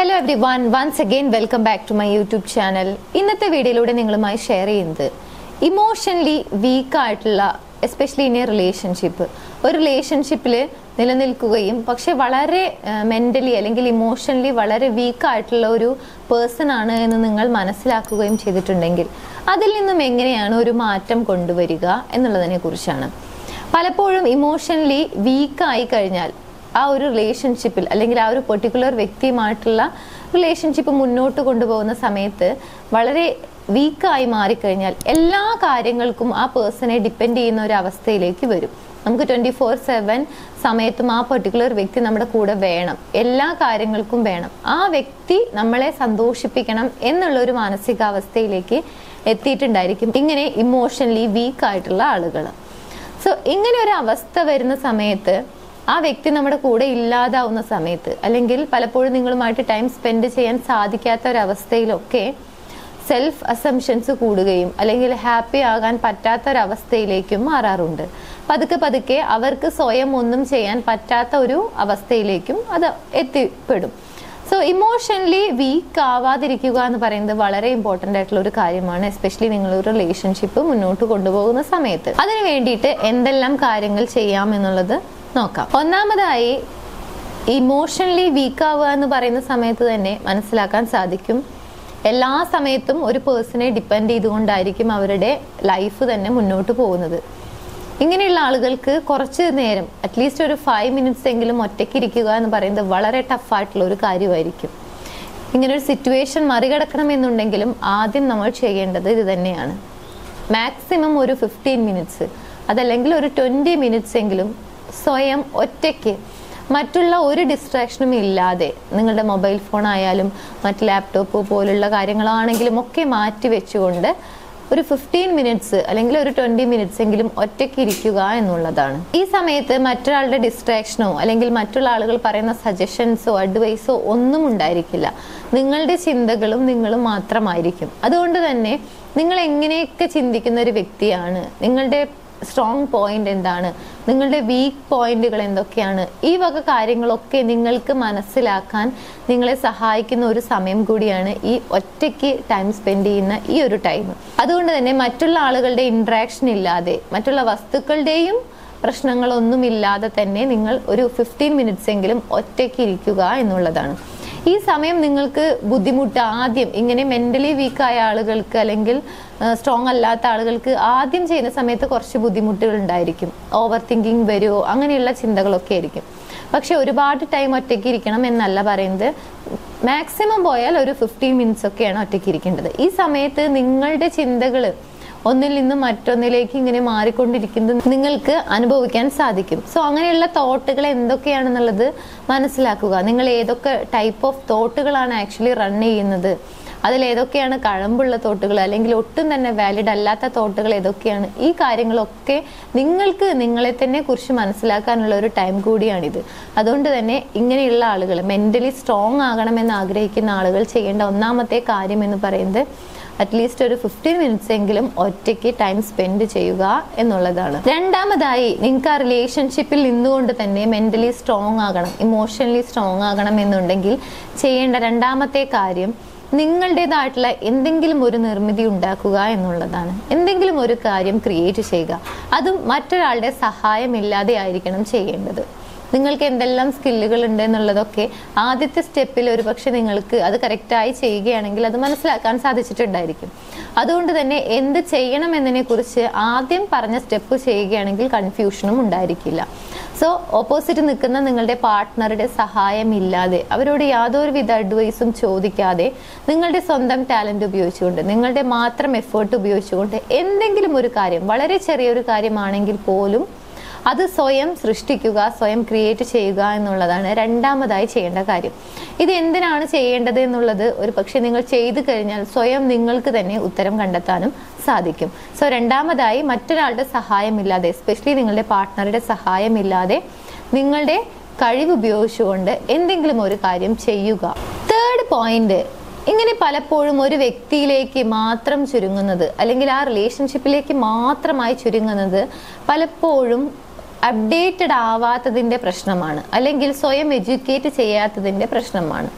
hello everyone once again welcome back to my YouTube channel ഇന്നത്തെ വീഡിയോയിലൂടെ നിങ്ങളുമായി share ചെയ്യുന്നത് ഇമോഷണലി വീക്ക് ആയിട്ടുള്ള എസ്പെഷ്യലി ഇൻ എ റിലേഷൻഷിപ്പ് ഒരു റിലേഷൻഷിപ്പിൽ നിലനിൽക്കുകയും പക്ഷെ വളരെ മെന്റലി അല്ലെങ്കിൽ ഇമോഷണലി വളരെ വീക്ക് ആയിട്ടുള്ള ഒരു പേഴ്സൺ ആണ് എന്ന് നിങ്ങൾ മനസ്സിലാക്കുകയും ചെയ്തിട്ടുണ്ടെങ്കിൽ അതിൽ നിന്നും എങ്ങനെയാണ് ഒരു മാറ്റം കൊണ്ടുവരിക എന്നുള്ളതിനെ കുറിച്ചാണ് പലപ്പോഴും ഇമോഷണലി വീക്കായി കഴിഞ്ഞാൽ ആ ഒരു റിലേഷൻഷിപ്പിൽ അല്ലെങ്കിൽ ആ ഒരു പെർട്ടിക്കുലർ വ്യക്തിയുമായിട്ടുള്ള റിലേഷൻഷിപ്പ് മുന്നോട്ട് കൊണ്ടുപോകുന്ന സമയത്ത് വളരെ വീക്കായി മാറിക്കഴിഞ്ഞാൽ എല്ലാ കാര്യങ്ങൾക്കും ആ പേഴ്സണെ ഡിപ്പെൻഡ് ചെയ്യുന്ന ഒരു അവസ്ഥയിലേക്ക് വരും നമുക്ക് ട്വന്റി ഫോർ സെവൻ സമയത്തും ആ പെർട്ടിക്കുലർ വ്യക്തി നമ്മുടെ കൂടെ വേണം എല്ലാ കാര്യങ്ങൾക്കും വേണം ആ വ്യക്തി നമ്മളെ സന്തോഷിപ്പിക്കണം എന്നുള്ള ഒരു മാനസികാവസ്ഥയിലേക്ക് എത്തിയിട്ടുണ്ടായിരിക്കും ഇങ്ങനെ ഇമോഷണലി വീക്ക് ആയിട്ടുള്ള ആളുകൾ സോ ഇങ്ങനെ ഒരു അവസ്ഥ വരുന്ന സമയത്ത് ആ വ്യക്തി നമ്മുടെ കൂടെ ഇല്ലാതാവുന്ന സമയത്ത് അല്ലെങ്കിൽ പലപ്പോഴും നിങ്ങളുമായിട്ട് ടൈം സ്പെൻഡ് ചെയ്യാൻ സാധിക്കാത്ത ഒരു അവസ്ഥയിലൊക്കെ സെൽഫ് അസംഷൻസ് കൂടുകയും അല്ലെങ്കിൽ ഹാപ്പി ആകാൻ പറ്റാത്ത ഒരു അവസ്ഥയിലേക്കും മാറാറുണ്ട് പതുക്കെ പതുക്കെ അവർക്ക് സ്വയം ഒന്നും ചെയ്യാൻ പറ്റാത്ത ഒരു അവസ്ഥയിലേക്കും അത് എത്തിപ്പെടും സോ ഇമോഷണലി വീക്ക് ആവാതിരിക്കുക എന്ന് പറയുന്നത് വളരെ ഇമ്പോർട്ടന്റ് ആയിട്ടുള്ള ഒരു കാര്യമാണ് എസ്പെഷ്യലി നിങ്ങൾ ഒരു റിലേഷൻഷിപ്പ് മുന്നോട്ട് കൊണ്ടുപോകുന്ന സമയത്ത് അതിന് വേണ്ടിയിട്ട് എന്തെല്ലാം കാര്യങ്ങൾ ചെയ്യാം എന്നുള്ളത് നോക്കാം ഒന്നാമതായി ഇമോഷണലി വീക്ക് ആവുക എന്ന് പറയുന്ന സമയത്ത് തന്നെ മനസ്സിലാക്കാൻ സാധിക്കും എല്ലാ സമയത്തും ഒരു പേഴ്സണെ ഡിപ്പെൻഡ് ചെയ്തുകൊണ്ടായിരിക്കും അവരുടെ ലൈഫ് തന്നെ മുന്നോട്ട് പോകുന്നത് ഇങ്ങനെയുള്ള ആളുകൾക്ക് കുറച്ച് നേരം അറ്റ്ലീസ്റ്റ് ഒരു ഫൈവ് മിനിറ്റ്സ് എങ്കിലും ഒറ്റയ്ക്ക് ഇരിക്കുക എന്ന് പറയുന്നത് വളരെ ടഫായിട്ടുള്ള ഒരു കാര്യമായിരിക്കും ഇങ്ങനെ ഒരു സിറ്റുവേഷൻ മറികടക്കണമെന്നുണ്ടെങ്കിലും ആദ്യം നമ്മൾ ചെയ്യേണ്ടത് ഇത് തന്നെയാണ് മാക്സിമം ഒരു ഫിഫ്റ്റീൻ മിനിറ്റ്സ് അതല്ലെങ്കിൽ ഒരു ട്വൻറ്റി മിനിറ്റ്സ് എങ്കിലും സ്വയം ഒറ്റയ്ക്ക് മറ്റുള്ള ഒരു ഡിസ്ട്രാക്ഷനും ഇല്ലാതെ നിങ്ങളുടെ മൊബൈൽ ഫോൺ ആയാലും മറ്റ് ലാപ്ടോപ്പ് പോലുള്ള കാര്യങ്ങളാണെങ്കിലും ഒക്കെ മാറ്റി വെച്ചുകൊണ്ട് ഒരു ഫിഫ്റ്റീൻ മിനിറ്റ്സ് അല്ലെങ്കിൽ ഒരു ട്വന്റി മിനിറ്റ്സ് എങ്കിലും ഒറ്റയ്ക്ക് ഇരിക്കുക എന്നുള്ളതാണ് ഈ സമയത്ത് മറ്റൊരാളുടെ ഡിസ്ട്രാക്ഷനോ അല്ലെങ്കിൽ മറ്റുള്ള ആളുകൾ പറയുന്ന സജഷൻസോ അഡ്വൈസോ ഒന്നും ഉണ്ടായിരിക്കില്ല നിങ്ങളുടെ ചിന്തകളും നിങ്ങളും മാത്രമായിരിക്കും അതുകൊണ്ട് തന്നെ നിങ്ങൾ എങ്ങനെയൊക്കെ ചിന്തിക്കുന്ന ഒരു വ്യക്തിയാണ് നിങ്ങളുടെ സ്ട്രോങ് പോയിന്റ് എന്താണ് നിങ്ങളുടെ വീക്ക് പോയിന്റുകൾ എന്തൊക്കെയാണ് ഈ വക കാര്യങ്ങളൊക്കെ നിങ്ങൾക്ക് മനസ്സിലാക്കാൻ നിങ്ങളെ സഹായിക്കുന്ന ഒരു സമയം കൂടിയാണ് ഈ ഒറ്റയ്ക്ക് ടൈം സ്പെൻഡ് ചെയ്യുന്ന ഈ ഒരു ടൈം അതുകൊണ്ട് തന്നെ മറ്റുള്ള ആളുകളുടെ ഇൻട്രാക്ഷൻ ഇല്ലാതെ മറ്റുള്ള വസ്തുക്കളുടെയും പ്രശ്നങ്ങളൊന്നുമില്ലാതെ തന്നെ നിങ്ങൾ ഒരു ഫിഫ്റ്റീൻ മിനിറ്റ്സ് എങ്കിലും ഒറ്റയ്ക്ക് ഇരിക്കുക എന്നുള്ളതാണ് ഈ സമയം നിങ്ങൾക്ക് ബുദ്ധിമുട്ട് ആദ്യം ഇങ്ങനെ മെന്റലി വീക്കായ ആളുകൾക്ക് അല്ലെങ്കിൽ സ്ട്രോങ് അല്ലാത്ത ആളുകൾക്ക് ആദ്യം ചെയ്യുന്ന സമയത്ത് കുറച്ച് ബുദ്ധിമുട്ടുകൾ ഉണ്ടായിരിക്കും ഓവർ തിങ്കിങ് വരുമോ അങ്ങനെയുള്ള ചിന്തകളൊക്കെ ആയിരിക്കും പക്ഷെ ഒരുപാട് ടൈം ഒറ്റയ്ക്ക് ഇരിക്കണം എന്നല്ല പറയുന്നത് മാക്സിമം പോയാൽ ഒരു ഫിഫ്റ്റീൻ മിനിറ്റ്സ് ഒക്കെയാണ് ഒറ്റയ്ക്ക് ഇരിക്കേണ്ടത് ഈ സമയത്ത് നിങ്ങളുടെ ചിന്തകൾ ഒന്നിൽ നിന്നും മറ്റൊന്നിലേക്ക് ഇങ്ങനെ മാറിക്കൊണ്ടിരിക്കുന്നത് നിങ്ങൾക്ക് അനുഭവിക്കാൻ സാധിക്കും സോ അങ്ങനെയുള്ള തോട്ടുകൾ എന്തൊക്കെയാണെന്നുള്ളത് മനസ്സിലാക്കുക നിങ്ങൾ ഏതൊക്കെ ടൈപ്പ് ഓഫ് തോട്ടുകളാണ് ആക്ച്വലി റൺ ചെയ്യുന്നത് അതിൽ ഏതൊക്കെയാണ് കഴമ്പുള്ള തോട്ടുകൾ അല്ലെങ്കിൽ ഒട്ടും തന്നെ വാലിഡ് അല്ലാത്ത തോട്ടുകൾ ഏതൊക്കെയാണ് ഈ കാര്യങ്ങളൊക്കെ നിങ്ങൾക്ക് നിങ്ങളെ തന്നെ കുറിച്ച് മനസ്സിലാക്കാനുള്ള ഒരു ടൈം കൂടിയാണിത് അതുകൊണ്ട് തന്നെ ഇങ്ങനെയുള്ള ആളുകൾ മെന്റലി സ്ട്രോങ് ആകണമെന്ന് ആഗ്രഹിക്കുന്ന ആളുകൾ ചെയ്യേണ്ട ഒന്നാമത്തെ കാര്യം എന്ന് പറയുന്നത് അറ്റ്ലീസ്റ്റ് ഒരു ഫിഫ്റ്റീൻ മിനിറ്റ്സ് എങ്കിലും ഒറ്റയ്ക്ക് ടൈം സ്പെൻഡ് ചെയ്യുക എന്നുള്ളതാണ് രണ്ടാമതായി നിങ്ങൾക്ക് ആ റിലേഷൻഷിപ്പിൽ നിന്നുകൊണ്ട് തന്നെ മെന്റലി സ്ട്രോങ് ആകണം ഇമോഷണലി സ്ട്രോങ് ആകണം എന്നുണ്ടെങ്കിൽ ചെയ്യേണ്ട രണ്ടാമത്തെ കാര്യം നിങ്ങളുടേതായിട്ടുള്ള എന്തെങ്കിലും ഒരു നിർമ്മിതി ഉണ്ടാക്കുക എന്നുള്ളതാണ് എന്തെങ്കിലും ഒരു കാര്യം ക്രിയേറ്റ് ചെയ്യുക അതും മറ്റൊരാളുടെ സഹായമില്ലാതെ ആയിരിക്കണം ചെയ്യേണ്ടത് നിങ്ങൾക്ക് എന്തെല്ലാം സ്കില്ലുകൾ ഉണ്ട് എന്നുള്ളതൊക്കെ ആദ്യത്തെ സ്റ്റെപ്പിൽ ഒരു പക്ഷെ നിങ്ങൾക്ക് അത് കറക്റ്റായി ചെയ്യുകയാണെങ്കിൽ അത് മനസ്സിലാക്കാൻ സാധിച്ചിട്ടുണ്ടായിരിക്കും അതുകൊണ്ട് തന്നെ എന്ത് ചെയ്യണം എന്നതിനെ കുറിച്ച് ആദ്യം പറഞ്ഞ സ്റ്റെപ്പ് ചെയ്യുകയാണെങ്കിൽ കൺഫ്യൂഷനും ഉണ്ടായിരിക്കില്ല സോ ഓപ്പോസിറ്റ് നിൽക്കുന്ന നിങ്ങളുടെ പാർട്ട്ണറുടെ സഹായമില്ലാതെ അവരോട് യാതൊരുവിധ അഡ്വൈസും ചോദിക്കാതെ നിങ്ങളുടെ സ്വന്തം ടാലന്റ് ഉപയോഗിച്ചുകൊണ്ട് നിങ്ങളുടെ മാത്രം എഫേർട്ട് ഉപയോഗിച്ചുകൊണ്ട് എന്തെങ്കിലും ഒരു കാര്യം വളരെ ചെറിയൊരു കാര്യമാണെങ്കിൽ പോലും അത് സ്വയം സൃഷ്ടിക്കുക സ്വയം ക്രിയേറ്റ് ചെയ്യുക എന്നുള്ളതാണ് രണ്ടാമതായി ചെയ്യേണ്ട കാര്യം ഇത് എന്തിനാണ് ചെയ്യേണ്ടത് എന്നുള്ളത് ഒരു പക്ഷെ നിങ്ങൾ ചെയ്തു കഴിഞ്ഞാൽ സ്വയം നിങ്ങൾക്ക് തന്നെ ഉത്തരം കണ്ടെത്താനും സാധിക്കും സോ രണ്ടാമതായി മറ്റൊരാളുടെ സഹായമില്ലാതെ എസ്പെഷ്യലി നിങ്ങളുടെ പാർട്ട്ണറുടെ സഹായമില്ലാതെ നിങ്ങളുടെ കഴിവ് ഉപയോഗിച്ചുകൊണ്ട് എന്തെങ്കിലും ഒരു കാര്യം ചെയ്യുക തേർഡ് പോയിന്റ് ഇങ്ങനെ പലപ്പോഴും ഒരു വ്യക്തിയിലേക്ക് മാത്രം ചുരുങ്ങുന്നത് അല്ലെങ്കിൽ ആ റിലേഷൻഷിപ്പിലേക്ക് മാത്രമായി ചുരുങ്ങുന്നത് പലപ്പോഴും അപ്ഡേറ്റഡ് ആവാത്തതിന്റെ പ്രശ്നമാണ് അല്ലെങ്കിൽ സ്വയം എഡ്യൂക്കേറ്റ് ചെയ്യാത്തതിന്റെ പ്രശ്നമാണ്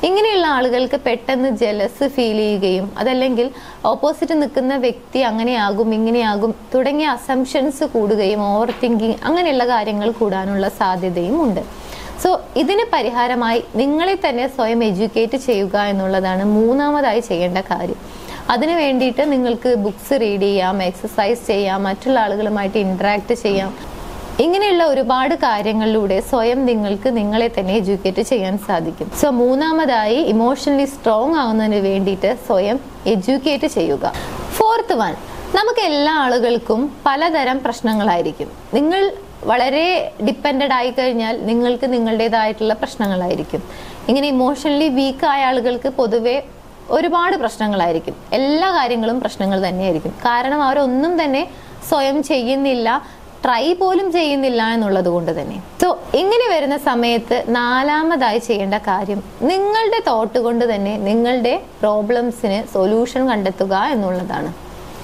ഇങ്ങനെയുള്ള ആളുകൾക്ക് പെട്ടെന്ന് ജലസ് ഫീൽ ചെയ്യുകയും അതല്ലെങ്കിൽ ഓപ്പോസിറ്റ് നിൽക്കുന്ന വ്യക്തി അങ്ങനെയാകും ഇങ്ങനെയാകും തുടങ്ങിയ അസംഷൻസ് കൂടുകയും ഓവർ തിങ്കിങ് അങ്ങനെയുള്ള കാര്യങ്ങൾ കൂടാനുള്ള സാധ്യതയും ഉണ്ട് സോ ഇതിന് പരിഹാരമായി നിങ്ങളെ തന്നെ സ്വയം എഡ്യൂക്കേറ്റ് ചെയ്യുക എന്നുള്ളതാണ് മൂന്നാമതായി ചെയ്യേണ്ട കാര്യം അതിനു വേണ്ടിയിട്ട് നിങ്ങൾക്ക് ബുക്സ് റീഡ് ചെയ്യാം എക്സസൈസ് ചെയ്യാം മറ്റുള്ള ആളുകളുമായിട്ട് ഇന്ററാക്ട് ചെയ്യാം ഇങ്ങനെയുള്ള ഒരുപാട് കാര്യങ്ങളിലൂടെ സ്വയം നിങ്ങൾക്ക് നിങ്ങളെ തന്നെ എഡ്യൂക്കേറ്റ് ചെയ്യാൻ സാധിക്കും സോ മൂന്നാമതായി ഇമോഷണലി സ്ട്രോങ് ആവുന്നതിന് വേണ്ടിയിട്ട് സ്വയം എഡ്യൂക്കേറ്റ് ചെയ്യുക ഫോർത്ത് വൺ നമുക്ക് എല്ലാ ആളുകൾക്കും പലതരം പ്രശ്നങ്ങളായിരിക്കും നിങ്ങൾ വളരെ ഡിപ്പെൻഡഡ് ആയി കഴിഞ്ഞാൽ നിങ്ങൾക്ക് നിങ്ങളുടേതായിട്ടുള്ള പ്രശ്നങ്ങളായിരിക്കും ഇങ്ങനെ ഇമോഷണലി വീക്ക് ആയ ആളുകൾക്ക് പൊതുവെ ഒരുപാട് പ്രശ്നങ്ങളായിരിക്കും എല്ലാ കാര്യങ്ങളും പ്രശ്നങ്ങൾ തന്നെയായിരിക്കും കാരണം അവരൊന്നും തന്നെ സ്വയം ചെയ്യുന്നില്ല ട്രൈ പോലും ചെയ്യുന്നില്ല എന്നുള്ളത് കൊണ്ട് തന്നെ സോ ഇങ്ങനെ വരുന്ന സമയത്ത് നാലാമതായി ചെയ്യേണ്ട കാര്യം നിങ്ങളുടെ തോട്ട് കൊണ്ട് തന്നെ നിങ്ങളുടെ പ്രോബ്ലംസിന് സൊല്യൂഷൻ കണ്ടെത്തുക എന്നുള്ളതാണ്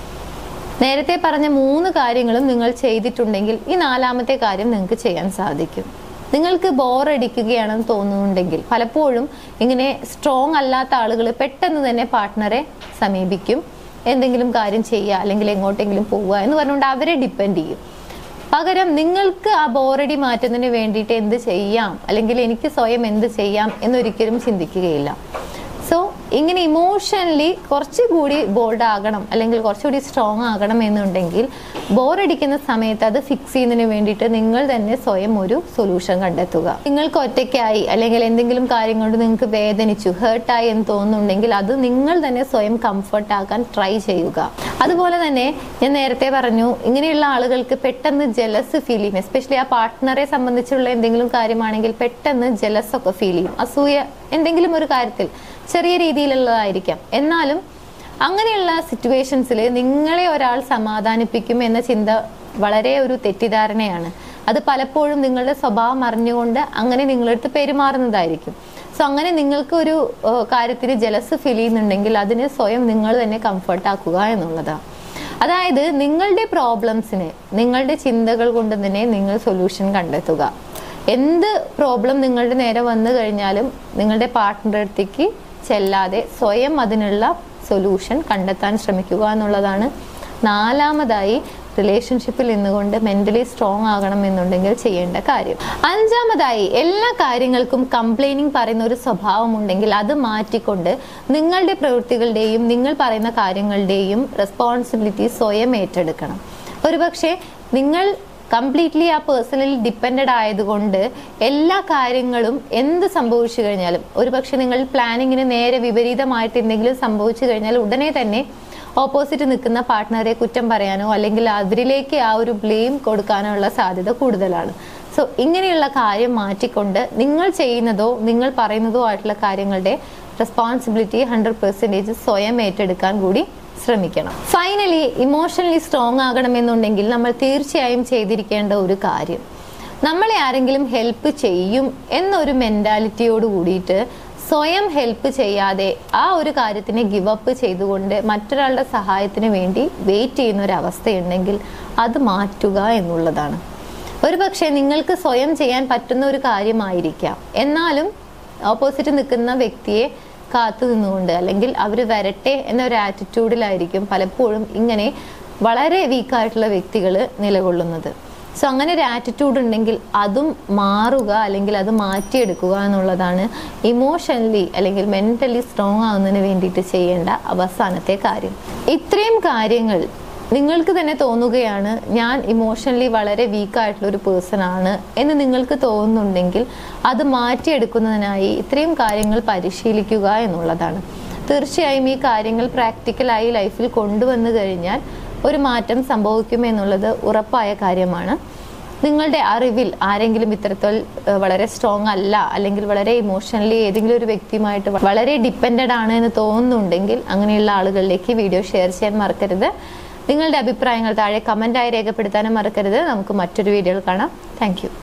നേരത്തെ പറഞ്ഞ മൂന്ന് കാര്യങ്ങളും നിങ്ങൾ ചെയ്തിട്ടുണ്ടെങ്കിൽ ഈ നാലാമത്തെ കാര്യം നിങ്ങൾക്ക് ചെയ്യാൻ സാധിക്കും നിങ്ങൾക്ക് ബോറടിക്കുകയാണെന്ന് തോന്നുന്നുണ്ടെങ്കിൽ പലപ്പോഴും ഇങ്ങനെ സ്ട്രോങ് അല്ലാത്ത ആളുകൾ പെട്ടെന്ന് തന്നെ പാർട്ട്ണറെ സമീപിക്കും എന്തെങ്കിലും കാര്യം ചെയ്യുക അല്ലെങ്കിൽ എങ്ങോട്ടെങ്കിലും പോവുക എന്ന് പറഞ്ഞുകൊണ്ട് അവരെ ഡിപ്പെൻഡ് ചെയ്യും പകരം നിങ്ങൾക്ക് ആ ബോറടി മാറ്റുന്നതിന് വേണ്ടിയിട്ട് എന്ത് ചെയ്യാം അല്ലെങ്കിൽ എനിക്ക് സ്വയം എന്ത് ചെയ്യാം എന്നൊരിക്കലും ചിന്തിക്കുകയില്ല സോ ഇങ്ങനെ ഇമോഷണലി കുറച്ചുകൂടി ബോൾഡ് ആകണം അല്ലെങ്കിൽ കുറച്ചുകൂടി സ്ട്രോങ് ആകണം എന്നുണ്ടെങ്കിൽ ബോറടിക്കുന്ന സമയത്ത് അത് ഫിക്സ് ചെയ്യുന്നതിന് വേണ്ടിയിട്ട് നിങ്ങൾ തന്നെ സ്വയം ഒരു സൊല്യൂഷൻ കണ്ടെത്തുക നിങ്ങൾക്ക് ഒറ്റയ്ക്കായി അല്ലെങ്കിൽ എന്തെങ്കിലും കാര്യം കൊണ്ട് നിങ്ങൾക്ക് വേദനിച്ചു ഹേർട്ടായി എന്ന് തോന്നുന്നുണ്ടെങ്കിൽ അത് നിങ്ങൾ തന്നെ സ്വയം കംഫർട്ട് ആക്കാൻ ട്രൈ ചെയ്യുക അതുപോലെ തന്നെ ഞാൻ നേരത്തെ പറഞ്ഞു ഇങ്ങനെയുള്ള ആളുകൾക്ക് പെട്ടെന്ന് ജലസ് ഫീൽ ചെയ്യും എസ്പെഷ്യലി ആ പാർട്ട്ണറെ സംബന്ധിച്ചുള്ള എന്തെങ്കിലും കാര്യമാണെങ്കിൽ പെട്ടെന്ന് ജലസ് ഒക്കെ ഫീൽ ചെയ്യും അസൂയ എന്തെങ്കിലും ഒരു കാര്യത്തിൽ ചെറിയ രീതിയിലുള്ളതായിരിക്കാം എന്നാലും അങ്ങനെയുള്ള സിറ്റുവേഷൻസിൽ നിങ്ങളെ ഒരാൾ സമാധാനിപ്പിക്കും എന്ന ചിന്ത വളരെ ഒരു തെറ്റിദ്ധാരണയാണ് അത് പലപ്പോഴും നിങ്ങളുടെ സ്വഭാവം അറിഞ്ഞുകൊണ്ട് അങ്ങനെ നിങ്ങളടുത്ത് പെരുമാറുന്നതായിരിക്കും സോ അങ്ങനെ നിങ്ങൾക്ക് ഒരു ഏഹ്, കാര്യത്തിന് ജലസ് ഫീൽ ചെയ്യുന്നുണ്ടെങ്കിൽ അതിന് സ്വയം നിങ്ങൾ തന്നെ കംഫർട്ട് ആക്കുക എന്നുള്ളതാണ് അതായത് നിങ്ങളുടെ പ്രോബ്ലംസിന് നിങ്ങളുടെ ചിന്തകൾ കൊണ്ട് തന്നെ നിങ്ങൾ സൊല്യൂഷൻ കണ്ടെത്തുക എന്ത് പ്രോബ്ലം നിങ്ങളുടെ നേരെ വന്നു കഴിഞ്ഞാലും നിങ്ങളുടെ പാർട്ട്ണറുടെ അടുത്തേക്ക് ചെല്ലാതെ സ്വയം അതിനുള്ള സൊല്യൂഷൻ കണ്ടെത്താൻ ശ്രമിക്കുക എന്നുള്ളതാണ് നാലാമതായി റിലേഷൻഷിപ്പിൽ നിന്നുകൊണ്ട് മെന്റലി സ്ട്രോങ് ആകണം എന്നുണ്ടെങ്കിൽ ചെയ്യേണ്ട കാര്യം അഞ്ചാമതായി എല്ലാ കാര്യങ്ങൾക്കും കംപ്ലൈനിങ് പറയുന്ന ഒരു സ്വഭാവം ഉണ്ടെങ്കിൽ അത് മാറ്റിക്കൊണ്ട് നിങ്ങളുടെ പ്രവൃത്തികളുടെയും നിങ്ങൾ പറയുന്ന കാര്യങ്ങളുടെയും റെസ്പോൺസിബിലിറ്റി സ്വയം ഏറ്റെടുക്കണം ഒരുപക്ഷെ നിങ്ങൾ കംപ്ലീറ്റ്ലി ആ പേഴ്സണലി ഡിപ്പെൻഡഡ് ആയതുകൊണ്ട് എല്ലാ കാര്യങ്ങളും എന്ത് സംഭവിച്ചു കഴിഞ്ഞാലും ഒരുപക്ഷെ നിങ്ങൾ പ്ലാനിങ്ങിന് നേരെ വിപരീതമായിട്ട് എന്തെങ്കിലും സംഭവിച്ചു കഴിഞ്ഞാൽ ഉടനെ തന്നെ ഓപ്പോസിറ്റ് നിൽക്കുന്ന പാർട്ട്ണറെ കുറ്റം പറയാനോ അല്ലെങ്കിൽ അവരിലേക്ക് ആ ഒരു ബ്ലെയിം കൊടുക്കാനോ ഉള്ള സാധ്യത കൂടുതലാണ് സോ ഇങ്ങനെയുള്ള കാര്യം മാറ്റിക്കൊണ്ട് നിങ്ങൾ ചെയ്യുന്നതോ നിങ്ങൾ പറയുന്നതോ ആയിട്ടുള്ള കാര്യങ്ങളുടെ റെസ്പോൺസിബിലിറ്റി ഹൺഡ്രഡ് പെർസെൻറ്റേജ് സ്വയം ഏറ്റെടുക്കാൻ കൂടി ശ്രമിക്കണം ഫൈനലി ഇമോഷണലി സ്ട്രോങ് ആകണമെന്നുണ്ടെങ്കിൽ നമ്മൾ തീർച്ചയായും ചെയ്തിരിക്കേണ്ട ഒരു കാര്യം നമ്മളെ ആരെങ്കിലും ഹെൽപ്പ് ചെയ്യും എന്നൊരു മെന്റാലിറ്റിയോട് കൂടിയിട്ട് സ്വയം ഹെൽപ്പ് ചെയ്യാതെ ആ ഒരു കാര്യത്തിനെ ഗിവ് അപ്പ് ചെയ്തുകൊണ്ട് മറ്റൊരാളുടെ സഹായത്തിന് വേണ്ടി വെയിറ്റ് ചെയ്യുന്ന ഒരു അവസ്ഥയുണ്ടെങ്കിൽ അത് മാറ്റുക എന്നുള്ളതാണ് ഒരുപക്ഷെ നിങ്ങൾക്ക് സ്വയം ചെയ്യാൻ പറ്റുന്ന ഒരു കാര്യമായിരിക്കാം എന്നാലും ഓപ്പോസിറ്റ് നിൽക്കുന്ന വ്യക്തിയെ കാത്തു നിന്നുകൊണ്ട് അല്ലെങ്കിൽ അവർ വരട്ടെ എന്നൊരു ആറ്റിറ്റ്യൂഡിലായിരിക്കും പലപ്പോഴും ഇങ്ങനെ വളരെ വീക്കായിട്ടുള്ള വ്യക്തികൾ നിലകൊള്ളുന്നത് സോ അങ്ങനെ ഒരു ആറ്റിറ്റ്യൂഡ് ഉണ്ടെങ്കിൽ അതും മാറുക അല്ലെങ്കിൽ അത് മാറ്റിയെടുക്കുക എന്നുള്ളതാണ് ഇമോഷണലി അല്ലെങ്കിൽ മെന്റലി സ്ട്രോങ് ആവുന്നതിന് വേണ്ടിയിട്ട് ചെയ്യേണ്ട അവസാനത്തെ കാര്യം ഇത്രയും കാര്യങ്ങൾ നിങ്ങൾക്ക് തന്നെ തോന്നുകയാണ് ഞാൻ ഇമോഷണലി വളരെ വീക്കായിട്ടുള്ള ഒരു പേഴ്സൺ ആണ് എന്ന് നിങ്ങൾക്ക് തോന്നുന്നുണ്ടെങ്കിൽ അത് മാറ്റിയെടുക്കുന്നതിനായി ഇത്രയും കാര്യങ്ങൾ പരിശീലിക്കുക എന്നുള്ളതാണ് തീർച്ചയായും ഈ കാര്യങ്ങൾ പ്രാക്ടിക്കലായി ലൈഫിൽ കൊണ്ടുവന്നു കഴിഞ്ഞാൽ ഒരു മാറ്റം സംഭവിക്കുമെന്നുള്ളത് ഉറപ്പായ കാര്യമാണ് നിങ്ങളുടെ അറിവിൽ ആരെങ്കിലും ഇത്തരത്തിൽ ഏഹ്, വളരെ സ്ട്രോങ് അല്ല അല്ലെങ്കിൽ വളരെ ഇമോഷണലി ഏതെങ്കിലും ഒരു വ്യക്തിയുമായിട്ട് വളരെ ഡിപ്പെൻഡഡ് ആണ് എന്ന് തോന്നുന്നുണ്ടെങ്കിൽ അങ്ങനെയുള്ള ആളുകളിലേക്ക് വീഡിയോ ഷെയർ ചെയ്യാൻ മറക്കരുത് നിങ്ങളുടെ അഭിപ്രായങ്ങൾ താഴെ കമൻ്റായി രേഖപ്പെടുത്താനും മറക്കരുത് നമുക്ക് മറ്റൊരു വീഡിയോയിൽ കാണാം താങ്ക്